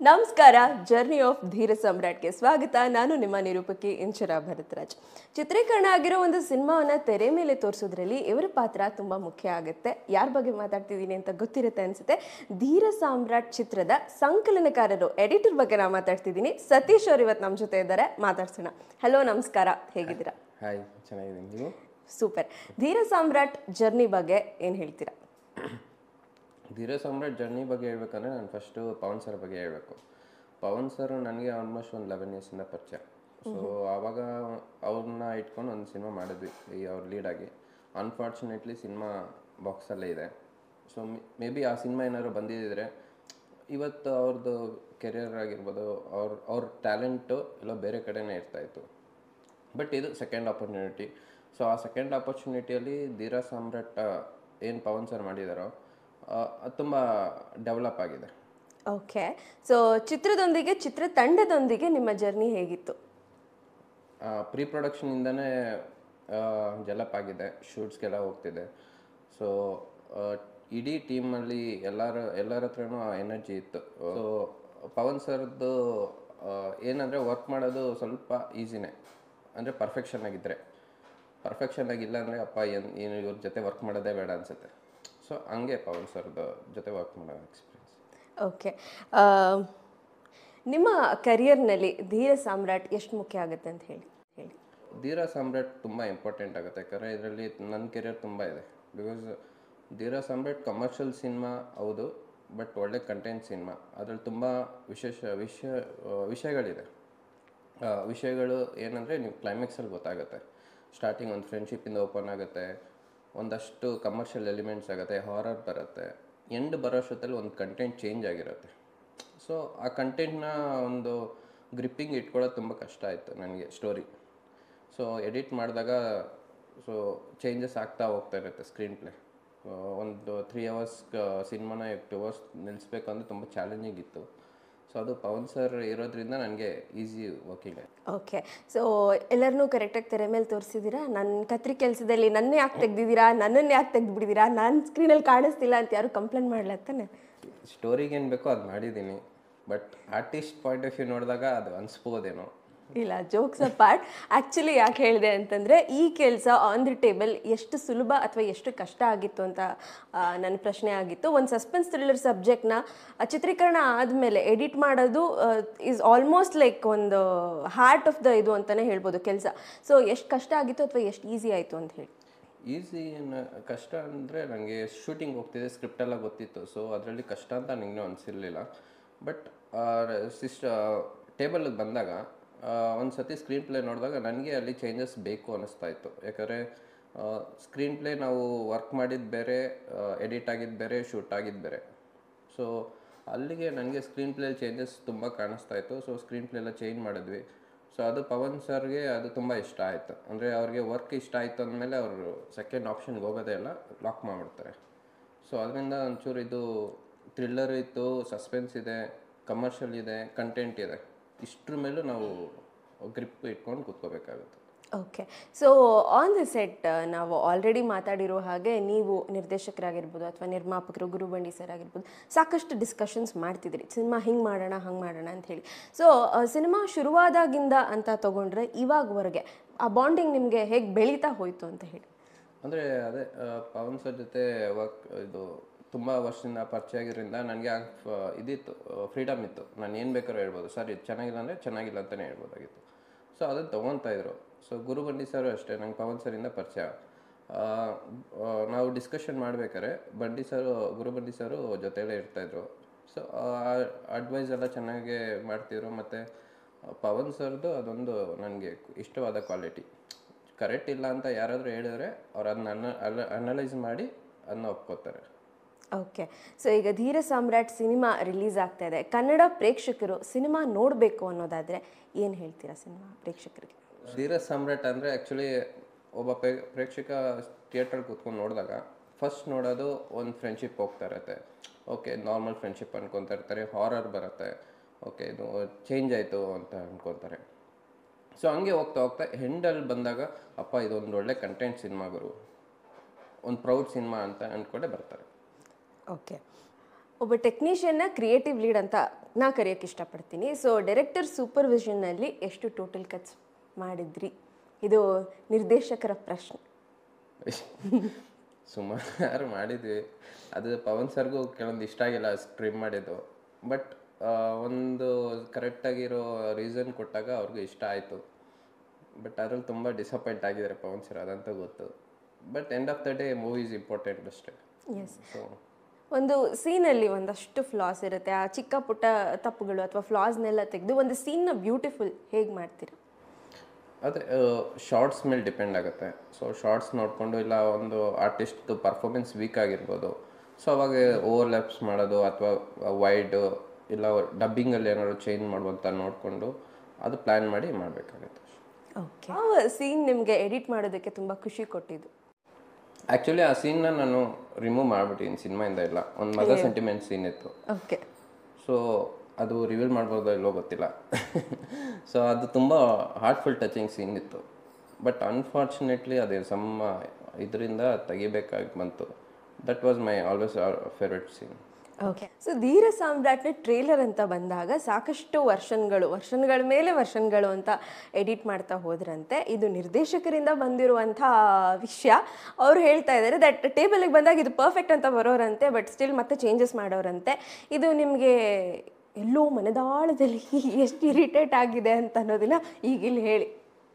ನಮಸ್ಕಾರ journey of ಧೀರ ಸಮ್ರಾಟ್ಗೆ ಸ್ವಾಗತ ನಾನು ನಿಮ್ಮ ನಿರೂಪಕಿ ಇಂಚರಾ ಭರತರಾಜ್ ಚಿತ್ರೀಕರಣ ಆಗಿರೋ ಒಂದು ಸಿನಿಮಾವನ್ನ ತೆರೆ ಮೇಲೆ ತೋರಿಸೋದ್ರಲ್ಲಿ ಇವರ ಪಾತ್ರ ತುಂಬಾ ಮುಖ್ಯ ಆಗುತ್ತೆ ಯಾರ ಬಗ್ಗೆ ಮಾತಾಡ್ತಿದ್ದೀನಿ ಅಂತ ಗೊತ್ತಿರುತ್ತೆ ಅನ್ಸುತ್ತೆ ಧೀರ ಸಾಮ್ರಾಟ್ ಚಿತ್ರದ ಸಂಕಲನಕಾರರು ಎಡಿಟರ್ ಬಗ್ಗೆ ನಾನು ಮಾತಾಡ್ತಿದ್ದೀನಿ ಸತೀಶ್ ಅವ್ರು ಇವತ್ತು ನಮ್ಮ ಜೊತೆ ಇದ್ದಾರೆ ಮಾತಾಡ್ಸೋಣ ಹಲೋ ನಮಸ್ಕಾರ ಹೇಗಿದ್ದೀರಾ ಹಾಯ್ ಚೆನ್ನಾಗಿದ್ದೀನಿ ನೀವು ಸೂಪರ್ ಧೀರ ಸಾಮ್ರಾಟ್ ಜರ್ನಿ ಬಗ್ಗೆ ಏನು ಹೇಳ್ತೀರಾ ಧೀರ ಸಾಮ್ರಾಟ್ ಜರ್ನಿ ಬಗ್ಗೆ ಹೇಳ್ಬೇಕಂದ್ರೆ ನಾನು ಫಸ್ಟು ಪವನ್ ಸರ್ ಬಗ್ಗೆ ಹೇಳಬೇಕು ಪವನ್ ಸರ್ ನನಗೆ ಆಲ್ಮೋಸ್ಟ್ ಒಂದು ಲೆವೆನ್ ಇಯರ್ಸಿಂದ ಪರಿಚಯ ಸೊ ಆವಾಗ ಅವ್ರನ್ನ ಇಟ್ಕೊಂಡು ಒಂದು ಸಿನಿಮಾ ಮಾಡಿದ್ವಿ ಈ ಅವ್ರ ಲೀಡಾಗಿ ಅನ್ಫಾರ್ಚುನೇಟ್ಲಿ ಸಿನಿಮಾ ಬಾಕ್ಸಲ್ಲೇ ಇದೆ ಸೊ ಮೇ ಬಿ ಆ ಸಿನಿಮಾ ಏನಾದ್ರು ಬಂದಿದ್ದರೆ ಇವತ್ತು ಅವ್ರದ್ದು ಕೆರಿಯರ್ ಆಗಿರ್ಬೋದು ಅವ್ರ ಅವ್ರ ಟ್ಯಾಲೆಂಟು ಎಲ್ಲ ಬೇರೆ ಕಡೆನೇ ಇರ್ತಾಯಿತ್ತು ಬಟ್ ಇದು ಸೆಕೆಂಡ್ ಆಪರ್ಚುನಿಟಿ ಸೊ ಆ ಸೆಕೆಂಡ್ ಆಪರ್ಚುನಿಟಿಯಲ್ಲಿ ಧೀರಾ ಸಾಮ್ರಾಟ್ ಏನು ಪವನ್ ಸರ್ ಮಾಡಿದಾರೋ ಆ, ಅದು ತುಂಬ ಡೆವಲಪ್ ಆಗಿದೆ ಓಕೆ ಸೊ ಚಿತ್ರದೊಂದಿಗೆ ಚಿತ್ರತಂಡದೊಂದಿಗೆ ನಿಮ್ಮ ಜರ್ನಿ ಹೇಗಿತ್ತು ಪ್ರೀ ಪ್ರೊಡಕ್ಷನಿಂದನೇ ಡೆವಲಪ್ ಆಗಿದೆ ಶೂಟ್ಸ್ಗೆಲ್ಲ ಹೋಗ್ತಿದೆ ಸೊ ಇಡೀ ಟೀಮಲ್ಲಿ ಎಲ್ಲರ ಎಲ್ಲರ ಹತ್ರನೂ ಆ ಎನರ್ಜಿ ಇತ್ತು ಸೊ ಪವನ್ ಸರ್ದು ಏನಂದರೆ ವರ್ಕ್ ಮಾಡೋದು ಸ್ವಲ್ಪ ಈಸಿನೇ ಅಂದರೆ ಪರ್ಫೆಕ್ಷನ್ ಆಗಿದ್ದರೆ ಪರ್ಫೆಕ್ಷನ್ ಆಗಿಲ್ಲ ಅಂದರೆ ಅಪ್ಪ ಏನು ಏನು ಇವ್ರ ಜೊತೆ ವರ್ಕ್ ಮಾಡೋದೇ ಬೇಡ ಅನಿಸುತ್ತೆ ಸೊ ಹಂಗೆ ಪವನ್ ಸರ್ದು ಜೊತೆ ವರ್ಕ್ ಮಾಡೋ ಎಕ್ಸ್ಪೀರಿಯನ್ಸ್ ಓಕೆ ನಿಮ್ಮ ಕರಿಯರ್ನಲ್ಲಿ ಧೀರ ಸಾಮ್ರಾಟ್ ಎಷ್ಟು ಮುಖ್ಯ ಆಗುತ್ತೆ ಅಂತ ಹೇಳಿ ಹೇಳಿ ಧೀರ ಸಾಮ್ರಾಟ್ ತುಂಬ ಇಂಪಾರ್ಟೆಂಟ್ ಆಗುತ್ತೆ ಯಾಕಂದರೆ ಇದರಲ್ಲಿ ನನ್ನ ಕೆರಿಯರ್ ತುಂಬ ಇದೆ because Dheera Samrat commercial cinema ಹೌದು ಬಟ್ ಒಳ್ಳೆ ಕಂಟೆಂಟ್ ಸಿನಿಮಾ ಅದರಲ್ಲಿ ತುಂಬ ವಿಶೇಷ ವಿಷಯ ಆ, ವಿಷಯಗಳಿದೆ ಆ, ವಿಷಯಗಳು ಏನಂದರೆ ನೀವು ಕ್ಲೈಮ್ಯಾಕ್ಸಲ್ಲಿ ಗೊತ್ತಾಗುತ್ತೆ ಸ್ಟಾರ್ಟಿಂಗ್ ಒಂದು ಫ್ರೆಂಡ್ಶಿಪ್ಪಿಂದ ಓಪನ್ ಆಗುತ್ತೆ ಒಂದಷ್ಟು ಕಮರ್ಷಿಯಲ್ ಎಲಿಮೆಂಟ್ಸ್ ಆಗುತ್ತೆ ಹಾರರ್ ಬರುತ್ತೆ ಎಂಡ್ ಬರೋಷ್ಟೊತ್ತಲ್ಲಿ ಒಂದು ಕಂಟೆಂಟ್ ಚೇಂಜ್ ಆಗಿರುತ್ತೆ ಸೊ ಆ ಕಂಟೆಂಟ್ನ ಒಂದು ಗ್ರಿಪ್ಪಿಂಗ್ ಇಟ್ಕೊಳ್ಳೋದು ತುಂಬ ಕಷ್ಟ ಆಯಿತು ನನಗೆ ಸ್ಟೋರಿ ಸೊ ಎಡಿಟ್ ಮಾಡಿದಾಗ ಸೊ ಚೇಂಜಸ್ ಆಗ್ತಾ ಹೋಗ್ತಾ ಇರುತ್ತೆ ಸ್ಕ್ರೀನ್ ಪ್ಲೇ ಒಂದು ತ್ರೀ ಅವರ್ಸ್ ಸಿನಿಮಾನ ಟು ಅವರ್ಸ್ ನಿಲ್ಲಿಸ್ಬೇಕಂದ್ರೆ ತುಂಬ ಚಾಲೆಂಜಿಂಗ್ ಇತ್ತು ಸೊ ಅದು ಪವನ್ ಸರ್ ಇರೋದ್ರಿಂದ ನನಗೆ ಈಸಿ ವರ್ಕಿಂಗ್ ಆಯಿತು ಓಕೆ ಸೊ ಎಲ್ಲರನ್ನೂ ಕರೆಕ್ಟಾಗಿ ತೆರೆ ಮೇಲೆ ತೋರಿಸಿದ್ದೀರಾ ನನ್ನ ಕತ್ರಿ ಕೆಲಸದಲ್ಲಿ ನನ್ನೇ ಯಾಕೆ ತೆಗ್ದಿದ್ದೀರಾ ನನ್ನನ್ನು ಯಾಕೆ ತೆಗ್ದುಬಿಟ್ಟಿದ್ದೀರಾ ನಾನು ಸ್ಕ್ರೀನಲ್ಲಿ ಕಾಣಿಸ್ತಿಲ್ಲ ಅಂತ ಯಾರು ಕಂಪ್ಲೇಂಟ್ ಮಾಡ್ಲತ್ತಾನೆ ಸ್ಟೋರಿಗೆ ಏನು ಬೇಕೋ ಅದು ಮಾಡಿದ್ದೀನಿ but artist point of view ನೋಡಿದಾಗ ಅದು ಅನಿಸ್ಬೋದೇನೋ ಇಲ್ಲ ಜೋಕ್ಸ್ ಅ ಪಾರ್ಟ್ ಆ್ಯಕ್ಚುಲಿ ಯಾಕೆ ಹೇಳಿದೆ ಅಂತಂದರೆ ಈ ಕೆಲಸ ಆನ್ ದಿ ಟೇಬಲ್ ಎಷ್ಟು ಸುಲಭ ಅಥವಾ ಎಷ್ಟು ಕಷ್ಟ ಆಗಿತ್ತು ಅಂತ ಆ, ನನ್ನ ಪ್ರಶ್ನೆ ಆಗಿತ್ತು ಒಂದು ಸಸ್ಪೆನ್ಸ್ ಥ್ರಿಲ್ಲರ್ ಸಬ್ಜೆಕ್ಟ್ನ ಚಿತ್ರೀಕರಣ ಆದಮೇಲೆ ಎಡಿಟ್ ಮಾಡೋದು ಈಸ್ ಆಲ್ಮೋಸ್ಟ್ ಲೈಕ್ ಒಂದು ಹಾರ್ಟ್ ಆಫ್ ದ ಇದು ಅಂತಲೇ ಹೇಳ್ಬೋದು ಕೆಲಸ ಸೊ ಎಷ್ಟು ಕಷ್ಟ ಆಗಿತ್ತು ಅಥವಾ ಎಷ್ಟು ಈಸಿ ಆಯಿತು ಅಂತ ಹೇಳಿ ಈಸಿ ಕಷ್ಟ ಅಂದರೆ ನನಗೆ ಶೂಟಿಂಗ್ ಹೋಗ್ತಿದೆ ಸ್ಕ್ರಿಪ್ಟೆಲ್ಲ ಗೊತ್ತಿತ್ತು ಸೊ ಅದರಲ್ಲಿ ಕಷ್ಟ ಅಂತ ನನಗೆ ಅನಿಸಿರಲಿಲ್ಲ ಬಟ್ ಸಿಸ್ಟ್ ಟೇಬಲ್ಗೆ ಬಂದಾಗ ಒಂದು ಸತಿ ಸ್ಕ್ರೀನ್ ಪ್ಲೇ ನೋಡಿದಾಗ ನನಗೆ ಅಲ್ಲಿ ಚೇಂಜಸ್ ಬೇಕು ಅನ್ನಿಸ್ತಾ ಇತ್ತು ಯಾಕಂದರೆ ಸ್ಕ್ರೀನ್ ಪ್ಲೇ ನಾವು ವರ್ಕ್ ಮಾಡಿದ್ದು ಬೇರೆ ಎಡಿಟ್ ಆಗಿದ್ದು ಬೇರೆ ಶೂಟ್ ಆಗಿದ್ದು ಬೇರೆ ಸೊ ಅಲ್ಲಿಗೆ ನನಗೆ ಸ್ಕ್ರೀನ್ ಪ್ಲೇ ಚೇಂಜಸ್ ತುಂಬ ಕಾಣಿಸ್ತಾ ಇತ್ತು ಸೊ ಸ್ಕ್ರೀನ್ ಪ್ಲೇ ಎಲ್ಲ ಚೇಂಜ್ ಮಾಡಿದ್ವಿ ಸೊ ಅದು ಪವನ್ ಸರ್ಗೆ ಅದು ತುಂಬ ಇಷ್ಟ ಆಯಿತು ಅಂದರೆ ಅವ್ರಿಗೆ ವರ್ಕ್ ಇಷ್ಟ ಆಯಿತು ಅಂದಮೇಲೆ ಅವರು ಸೆಕೆಂಡ್ ಆಪ್ಷನ್ಗೆ ಹೋಗೋದೇ ಇಲ್ಲ ಲಾಕ್ ಮಾಡಿಬಿಡ್ತಾರೆ ಸೊ ಅದರಿಂದ ಒಂಚೂರು ಇದು ಥ್ರಿಲ್ಲರ್ ಇತ್ತು ಸಸ್ಪೆನ್ಸ್ ಇದೆ ಕಮರ್ಷಿಯಲ್ ಇದೆ ಕಂಟೆಂಟ್ ಇದೆ ಇಷ್ಟ್ರ ಮೇಲೂ ನಾವು ಗ್ರಿಪ್ ಇಟ್ಕೊಂಡು ಕೂತ್ಕೋಬೇಕಾಗುತ್ತೆ okay so on the set ನಾವು ಆಲ್ರೆಡಿ ಮಾತಾಡಿರೋ ಹಾಗೆ ನೀವು ನಿರ್ದೇಶಕರಾಗಿರ್ಬೋದು ಅಥವಾ ನಿರ್ಮಾಪಕರು ಗುರುಬಂಡಿ ಸರ್ ಆಗಿರ್ಬೋದು ಸಾಕಷ್ಟು ಡಿಸ್ಕಷನ್ಸ್ ಮಾಡ್ತಿದ್ರಿ ಸಿನಿಮಾ ಹಿಂಗೆ ಮಾಡೋಣ ಹಂಗೆ ಮಾಡೋಣ ಅಂತ ಹೇಳಿ ಸೊ ಸಿನಿಮಾ ಶುರುವಾದಾಗಿಂದ ಅಂತ ತಗೊಂಡ್ರೆ ಇವಾಗವರೆಗೆ ಆ ಬಾಂಡಿಂಗ್ ನಿಮಗೆ ಹೇಗೆ ಬೆಳೀತಾ ಹೋಯಿತು ಅಂತ ಹೇಳಿ ಅಂದರೆ ಅದೇ ಆ, ಪವನ್ ಸರ್ ಜೊತೆ ವರ್ಕ್ ಇದು ತುಂಬ ವರ್ಷದಿಂದ ಪರಿಚಯ ಆಗಿರೋದ್ರಿಂದ ನನಗೆ ಆ ಫ- ಇದಿತ್ತು ಫ್ರೀಡಮ್ ಇತ್ತು ನಾನು ಏನು ಬೇಕಾದ್ರೂ ಹೇಳ್ಬೋದು ಸರ್ ಇದು ಚೆನ್ನಾಗಿಲ್ಲ ಅಂದರೆ ಚೆನ್ನಾಗಿಲ್ಲ ಅಂತಲೇ ಹೇಳ್ಬೋದಾಗಿತ್ತು ಸೊ ಅದನ್ನು ತೊಗೊತಾ ಇದ್ರು ಸೊ ಗುರು ಬಂಡಿ ಸರು ಅಷ್ಟೇ ನಂಗೆ ಪವನ್ ಸರಿಂದ ಪರಿಚಯ ಆ, ಆ, ನಾವು ಡಿಸ್ಕಷನ್ ಮಾಡ್ಬೇಕಾದ್ರೆ ಬಂಡಿ ಸರು ಗುರು ಬಂಡಿ ಸರು ಜೊತೆಲೇ ಇರ್ತಾಯಿದ್ರು ಸೊ ಅಡ್ವೈಸ್ ಎಲ್ಲ ಚೆನ್ನಾಗಿ ಮಾಡ್ತಿದ್ರು ಮತ್ತು ಪವನ್ ಸರ್ದು ಅದೊಂದು ನನಗೆ ಇಷ್ಟವಾದ ಕ್ವಾಲಿಟಿ ಕರೆಕ್ಟ್ ಇಲ್ಲ ಅಂತ ಯಾರಾದರೂ ಹೇಳಿದ್ರೆ ಅವ್ರು ಅದನ್ನ ಅನಲೈಸ್ ಮಾಡಿ ಅದನ್ನ ಒಪ್ಕೋತಾರೆ ಓಕೆ ಸೊ ಈಗ ಧೀರ ಸಾಮ್ರಾಟ್ ಸಿನಿಮಾ ರಿಲೀಸ್ ಆಗ್ತಾ ಇದೆ ಕನ್ನಡ ಪ್ರೇಕ್ಷಕರು ಸಿನಿಮಾ ನೋಡಬೇಕು ಅನ್ನೋದಾದರೆ ಏನು ಹೇಳ್ತೀರಾ ಸಿನಿಮಾ ಪ್ರೇಕ್ಷಕರಿಗೆ ಧೀರ ಸಾಮ್ರಾಟ್ ಅಂದರೆ ಆ್ಯಕ್ಚುಲಿ ಒಬ್ಬ ಪೇ ಪ್ರೇಕ್ಷಕ ಥಿಯೇಟ್ರಲ್ಲಿ ಕೂತ್ಕೊಂಡು ನೋಡಿದಾಗ ಫಸ್ಟ್ ನೋಡೋದು ಒಂದು ಫ್ರೆಂಡ್ಶಿಪ್ ಹೋಗ್ತಾ ಇರುತ್ತೆ ಓಕೆ ನಾರ್ಮಲ್ ಫ್ರೆಂಡ್ಶಿಪ್ ಅನ್ಕೊತಾ ಇರ್ತಾರೆ ಹಾರರ್ ಬರುತ್ತೆ ಓಕೆ ಇದು ಚೇಂಜ್ ಆಯಿತು ಅಂತ ಅನ್ಕೊತಾರೆ ಸೊ ಹಂಗೆ ಹೋಗ್ತಾ ಹೋಗ್ತಾ ಹೆಂಡಲ್ಲಿ ಬಂದಾಗ ಅಪ್ಪ ಇದೊಂದು ಒಳ್ಳೆ ಕಂಟೆಂಟ್ ಸಿನಿಮಾ ಗುರು ಒಂದು ಪ್ರೌಡ್ ಸಿನಿಮಾ ಅಂತ ಅಂದ್ಕೊಂಡೆ ಬರ್ತಾರೆ ಓಕೆ ಒಬ್ಬ ಟೆಕ್ನಿಷಿಯನ್ನ ಕ್ರಿಯೇಟಿವ್ ಲೀಡ್ ಅಂತ ನಾ ಕರೆಯೋಕ್ಕೆ ಇಷ್ಟಪಡ್ತೀನಿ ಸೊ ಡೈರೆಕ್ಟರ್ ಸೂಪರ್ವಿಷನ್ನಲ್ಲಿ ಎಷ್ಟು ಟೋಟಲ್ ಕಟ್ಸ್ ಮಾಡಿದ್ರಿ ಇದು ನಿರ್ದೇಶಕರ ಪ್ರಶ್ನೆ ಸುಮಾರು ಮಾಡಿದ್ವಿ ಅದು ಪವನ್ ಸರ್ಗೂ ಕೆಲವೊಂದು ಇಷ್ಟ ಆಗಿಲ್ಲ ಸ್ಕ್ರಿಮ್ ಮಾಡಿದ್ದು ಬಟ್ ಒಂದು ಕರೆಕ್ಟಾಗಿರೋ ರೀಸನ್ ಕೊಟ್ಟಾಗ ಅವ್ರಿಗೂ ಇಷ್ಟ ಆಯಿತು ಬಟ್ ಅದ್ರಲ್ಲಿ ತುಂಬ ಡಿಸಪಾಯಿಂಟ್ ಆಗಿದ್ದಾರೆ ಪವನ್ ಸರ್ ಅದಂತ ಗೊತ್ತು but end of the day movie is important ಅಷ್ಟೇ ಎಸ್ ಸೊ ಒಂದು ಸೀನಲ್ಲಿ ಒಂದಷ್ಟು ಫ್ಲಾಸ್ ಇರುತ್ತೆ ಆ ಚಿಕ್ಕ ಪುಟ್ಟ ತಪ್ಪುಗಳು ಅಥವಾ ಫ್ಲಾಸ್ನೆಲ್ಲ ತೆಗೆದು ಒಂದು ಸೀನ್ನ ಬ್ಯೂಟಿಫುಲ್ ಹೇಗೆ ಮಾಡ್ತೀರಾ ಅದೇ ಶಾರ್ಟ್ಸ್ ಮೇಲೆ ಡಿಪೆಂಡ್ ಆಗುತ್ತೆ ಸೊ ಶಾರ್ಟ್ಸ್ ನೋಡಿಕೊಂಡು ಇಲ್ಲ ಒಂದು ಆರ್ಟಿಸ್ಟ್ದು ಪರ್ಫಾರ್ಮೆನ್ಸ್ ವೀಕ್ ಆಗಿರ್ಬೋದು ಸೊ ಅವಾಗ ಓವರ್ಲ್ಯಾಪ್ಸ್ ಮಾಡೋದು ಅಥವಾ ವೈಡ್ ಇಲ್ಲ ಡಬ್ಬಿಂಗಲ್ಲಿ ಏನಾದ್ರು ಚೇಂಜ್ ಮಾಡುವಂತ ನೋಡಿಕೊಂಡು ಅದು ಪ್ಲ್ಯಾನ್ ಮಾಡಿ ಮಾಡಬೇಕಾಗುತ್ತೆ ಓಕೆ ಯಾವ ಸೀನ್ ನಿಮಗೆ ಎಡಿಟ್ ಮಾಡೋದಕ್ಕೆ ತುಂಬ ಖುಷಿ ಕೊಟ್ಟಿದ್ದು ಆ್ಯಕ್ಚುಲಿ ಆ ಸೀನ್ನ ನಾನು ರಿಮೂವ್ ಮಾಡಿಬಿಟ್ಟಿದ್ದೀನಿ ಸಿನಿಮಾಯಿಂದ ಇಲ್ಲ ಒಂದು ಮದರ್ ಸೆಂಟಿಮೆಂಟ್ ಸೀನ್ ಇತ್ತು ಓಕೆ ಸೊ ಅದು ರಿವೀಲ್ ಮಾಡ್ಬೋದೋ ಇಲ್ಲೋ ಗೊತ್ತಿಲ್ಲ ಸೊ ಅದು ತುಂಬ ಹಾರ್ಟ್ಫುಲ್ ಟಚಿಂಗ್ ಸೀನ್ ಇತ್ತು ಬಟ್ ಅನ್ಫಾರ್ಚುನೇಟ್ಲಿ ಅದೇ ಸಮ್ಮ ಇದರಿಂದ ತೆಗಿಬೇಕಾಗಿ ಬಂತು that was my always favourite scene okay so Dheera ಸಾಮ್ರಾಟ್ನ ಟ್ರೇಲರ್ ಅಂತ ಬಂದಾಗ ಸಾಕಷ್ಟು ವರ್ಷನ್ಗಳು ವರ್ಷನ್ಗಳ ಮೇಲೆ ವರ್ಷನ್ಗಳು ಅಂತ ಎಡಿಟ್ ಮಾಡ್ತಾ ಹೋದ್ರಂತೆ ಇದು ನಿರ್ದೇಶಕರಿಂದ ಬಂದಿರುವಂಥ ವಿಷಯ ಅವ್ರು ಹೇಳ್ತಾ ಇದ್ದಾರೆ ದಟ್ ಟೇಬಲಿಗೆ ಬಂದಾಗ ಇದು ಪರ್ಫೆಕ್ಟ್ ಅಂತ ಬರೋರಂತೆ ಬಟ್ ಸ್ಟಿಲ್ ಮತ್ತೆ ಚೇಂಜಸ್ ಮಾಡೋರಂತೆ ಇದು ನಿಮಗೆ ಎಲ್ಲೋ ಮನದಾಳದಲ್ಲಿ ಎಷ್ಟು ಇರಿಟೇಟ್ ಆಗಿದೆ ಅಂತ ಅನ್ನೋದನ್ನ ಈಗ ಇಲ್ಲಿ ಹೇಳಿ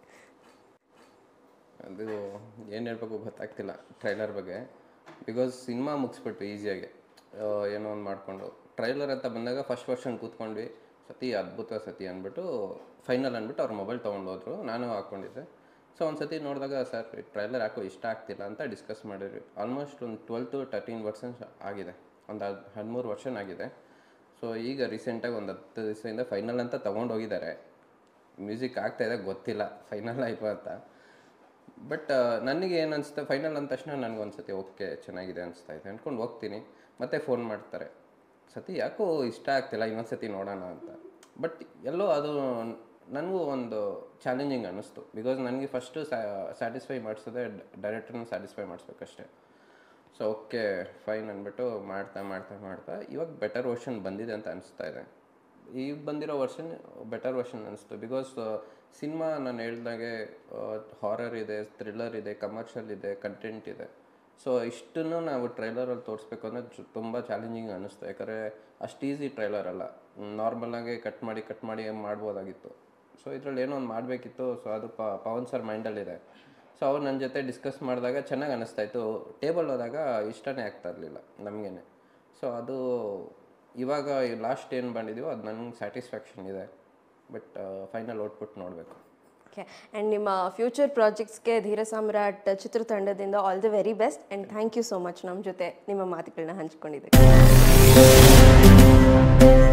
ಅದು ಏನು ಹೇಳ್ಬೇಕು ಗೊತ್ತಾಗ್ತಿಲ್ಲ ಟ್ರೈಲರ್ ಬಗ್ಗೆ ಬಿಕಾಸ್ ಸಿನಿಮಾ ಮುಗಿಸ್ಬಿಟ್ಟು ಈಸಿಯಾಗಿ ಏನೋ ಒಂದು ಮಾಡಿಕೊಂಡು ಟ್ರೈಲರ್ ಅಂತ ಬಂದಾಗ ಫಸ್ಟ್ ವರ್ಷನ್ ಕೂತ್ಕೊಂಡ್ವಿ ಸತಿ ಅದ್ಭುತ ಸತಿ ಅಂದ್ಬಿಟ್ಟು ಫೈನಲ್ ಅಂದ್ಬಿಟ್ಟು ಅವ್ರ ಮೊಬೈಲ್ ತೊಗೊಂಡು ಹೋದ್ರು ನಾನು ಹಾಕ್ಕೊಂಡಿದ್ದೆ ಸೊ ಒಂದು ಸತಿ ನೋಡಿದಾಗ ಸರ್ ಟ್ರೈಲರ್ ಯಾಕೋ ಇಷ್ಟ ಆಗ್ತಿಲ್ಲ ಅಂತ ಡಿಸ್ಕಸ್ ಮಾಡಿದ್ವಿ ಆಲ್ಮೋಸ್ಟ್ ಒಂದು ಟ್ವೆಲ್ ಟು ತರ್ಟೀನ್ ವರ್ಷನ್ಸ್ ಆಗಿದೆ ಒಂದು ಹದ್ ಹದಿಮೂರು ವರ್ಷನ್ ಆಗಿದೆ ಸೊ ಈಗ ರೀಸೆಂಟಾಗಿ ಒಂದು ಹತ್ತು ದಿವಸದಿಂದ ಫೈನಲ್ ಅಂತ ತೊಗೊಂಡು ಹೋಗಿದ್ದಾರೆ ಮ್ಯೂಸಿಕ್ ಆಗ್ತಾ ಇದೆ ಗೊತ್ತಿಲ್ಲ ಫೈನಲ್ ಆಯ್ತು ಅಂತ ಬಟ್ ನನಗೆ ಏನು ಅನಿಸುತ್ತೆ ಫೈನಲ್ ಅಂದ ತಕ್ಷಣ ನನಗೆ ಒಂದು ಓಕೆ ಚೆನ್ನಾಗಿದೆ ಅನಿಸ್ತಾ ಇದೆ ಅಂದ್ಕೊಂಡು ಹೋಗ್ತೀನಿ ಮತ್ತೆ ಫೋನ್ ಮಾಡ್ತಾರೆ ಸತಿ ಯಾಕೋ ಇಷ್ಟ ಆಗ್ತಿಲ್ಲ ಇನ್ನೊಂದು ಸತಿ ನೋಡೋಣ ಅಂತ ಬಟ್ ಎಲ್ಲೋ ಅದು ನನಗೂ ಒಂದು ಚಾಲೆಂಜಿಂಗ್ ಅನ್ನಿಸ್ತು ಬಿಕಾಸ್ ನನಗೆ ಫಸ್ಟು ಸ್ಯಾಟಿಸ್ಫೈ ಮಾಡಿಸೋದೆ ಡೈರೆಕ್ಟರ್ನ ಸ್ಯಾಟಿಸ್ಫೈ ಮಾಡಿಸ್ಬೇಕಷ್ಟೆ ಸೊ ಓಕೆ ಫೈನ್ ಅಂದ್ಬಿಟ್ಟು ಮಾಡ್ತಾ ಮಾಡ್ತಾ ಮಾಡ್ತಾ ಇವಾಗ ಬೆಟರ್ ವರ್ಷನ್ ಬಂದಿದೆ ಅಂತ ಅನಿಸ್ತಾ ಇದೆ ಈಗ ಬಂದಿರೋ ವರ್ಷನ್ ಬೆಟರ್ ವರ್ಷನ್ ಅನಿಸ್ತು ಬಿಕಾಸ್ ಸಿನಿಮಾ ನಾನು ಹೇಳ್ದಾಗೆ ಹಾರರ್ ಇದೆ ಥ್ರಿಲ್ಲರ್ ಇದೆ ಕಮರ್ಷಿಯಲ್ ಇದೆ ಕಂಟೆಂಟ್ ಇದೆ ಸೊ ಇಷ್ಟನ್ನು ನಾವು ಟ್ರೈಲರಲ್ಲಿ ತೋರಿಸ್ಬೇಕು ಅಂದರೆ ತುಂಬ ಚಾಲೆಂಜಿಂಗ್ ಅನ್ನಿಸ್ತು ಯಾಕಂದರೆ ಅಷ್ಟು ಈಸಿ ಟ್ರೈಲರ್ ಅಲ್ಲ ನಾರ್ಮಲಾಗಿ ಕಟ್ ಮಾಡಿ ಕಟ್ ಮಾಡಿ ಮಾಡ್ಬೋದಾಗಿತ್ತು ಸೊ ಇದರಲ್ಲಿ ಏನೋ ಒಂದು ಮಾಡಬೇಕಿತ್ತು ಸೊ ಅದು ಪ ಪವನ್ ಸರ್ ಮೈಂಡಲ್ಲಿದೆ ಸೊ ಅವ್ರು ನನ್ನ ಜೊತೆ ಡಿಸ್ಕಸ್ ಮಾಡಿದಾಗ ಚೆನ್ನಾಗಿ ಅನ್ನಿಸ್ತಾ ಇತ್ತು ಟೇಬಲ್ ಹೋದಾಗ ಇಷ್ಟನೇ ಆಗ್ತಾ ಇರಲಿಲ್ಲ ನಮಗೇನೆ ಸೊ ಅದು ಇವಾಗ ಲಾಸ್ಟ್ ಏನು ಬಂದಿದೆಯೋ ಅದು ನನಗೆ ಸ್ಯಾಟಿಸ್ಫ್ಯಾಕ್ಷನ್ ಇದೆ ಬಟ್ ಫೈನಲ್ ಔಟ್ಪುಟ್ ನೋಡಬೇಕು ಓಕೆ ಆ್ಯಂಡ್ ನಿಮ್ಮ ಫ್ಯೂಚರ್ ಪ್ರಾಜೆಕ್ಟ್ಸ್ಗೆ ಧೀರ ಸಾಮ್ರಾಟ್ ಚಿತ್ರತಂಡದಿಂದ all the very best and thank you so much ನಮ್ಮ ಜೊತೆ ನಿಮ್ಮ ಮಾತುಗಳನ್ನ ಹಂಚ್ಕೊಂಡಿದ್ದೀರಿ